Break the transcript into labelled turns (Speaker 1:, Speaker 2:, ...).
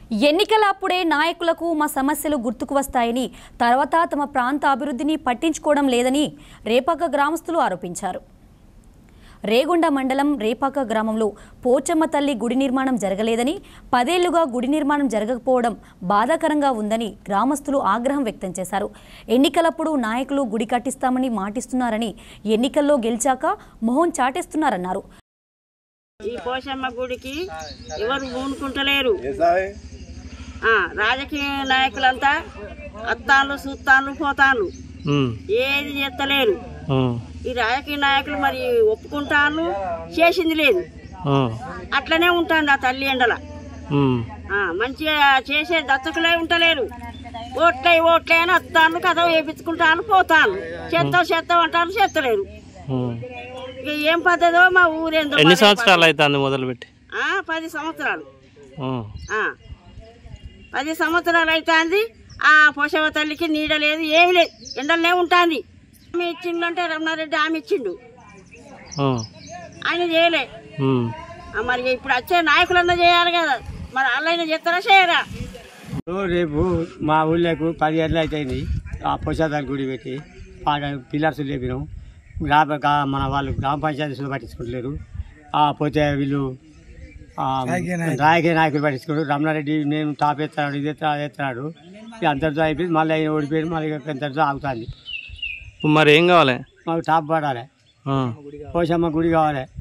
Speaker 1: ఎన్నికల అప్పుడే నాయకులకు మా సమస్యలు గుర్తుకు వస్తాయని తర్వాత తమ ప్రాంత అభివృద్ధిని పట్టించుకోవడం లేదని రేపాక గ్రామస్తులు ఆరోపించారు రేగొండ మండలం రేపాక గ్రామంలో పోచమ్మ తల్లి గుడి నిర్మాణం జరగలేదని పదేళ్లుగా గుడి నిర్మాణం జరగకపోవడం బాధాకరంగా ఉందని గ్రామస్తులు ఆగ్రహం వ్యక్తం చేశారు ఎన్నికలప్పుడు నాయకులు గుడి కట్టిస్తామని మాటిస్తున్నారని ఎన్నికల్లో గెలిచాక మొహం చాటేస్తున్నారన్నారు
Speaker 2: ఈ పోషమ్మ గుడికి ఎవరు పూనుకుంటలేరు ఆ, రాజకీయ నాయకులంతా అత్తాళ్ళు సూత్తాళ్ళు పోతాళ్ళు
Speaker 3: ఉమ్,
Speaker 2: ఏది చేస్తలేరు
Speaker 3: ఉమ్,
Speaker 2: ఈ రాజకీయ నాయకులు మరి ఒప్పుకుంటాను చేసింది లేదు
Speaker 3: ఉమ్,
Speaker 2: అట్లనే ఉంటుంది ఆ తల్లి ఎండల
Speaker 3: ఉమ్,
Speaker 2: ఆ, మంచిగా చేసే దత్తకులే ఉంటలేరు ఓట్లే ఓట్లే అని అత్తాను కథ వేపించుకుంటాను పోతాను చేస్తాం చేస్తాం అంటారు చేస్తలేరు
Speaker 3: ఉమ్.
Speaker 2: ఇక ఏం పద్ధతో మా ఊరేందో
Speaker 3: ఎన్ని
Speaker 2: మరి
Speaker 3: సంవత్సరాలు అవుతుంది మొదలుపెట్టి
Speaker 2: ఆ, పది సంవత్సరాలు
Speaker 3: ఉమ్,
Speaker 2: ఆ. పది సంవత్సరాలు అవుతుంది ఆ పోషవ తల్లికి నీడ లేదు ఏమి లేదు ఎండలనే ఉంటుంది ఆమె ఇచ్చిండంటే రమణారెడ్డి ఆమె ఇచ్చిండు
Speaker 3: ఉమ్,
Speaker 2: ఆయన చేయలే
Speaker 3: ఉమ్.
Speaker 2: ఆ, మరి ఇప్పుడు వచ్చే నాయకులన్నా చేయాలి కదా మరి వాళ్ళైనా చేస్తారా చేయరా
Speaker 4: ఓ రేపు మా ఊళ్ళకు పది ఏళ్ళు అవుతాయింది ఆ పోషాదాల గుడి పెట్టి ఆడ పిల్లర్స్ లేపినాం గ్రామ గా- మన వాళ్ళు గ్రామ పంచాయతీ సులు పట్టించుకుంటలేరు ఆ, పోతే వీళ్ళు ఆ, రాజకీయ నాయకులు పట్టించుకుంటారు రమణారెడ్డి నేను టాప్ ఎత్తాడు ఇది ఎత్తాడు అది ఎత్తాడు ఇక అంతటితో అయిపోయింది మళ్ళీ ఆయన ఓడిపోయాడు మళ్ళీ ఇక అంతటితో ఆగుతుంది
Speaker 3: ఇప్పుడు మరి ఏం కావాలి
Speaker 4: మాకు టాప్ పడాలి
Speaker 3: ఉమ్,
Speaker 4: పోషమ్మ గుడి కావాలి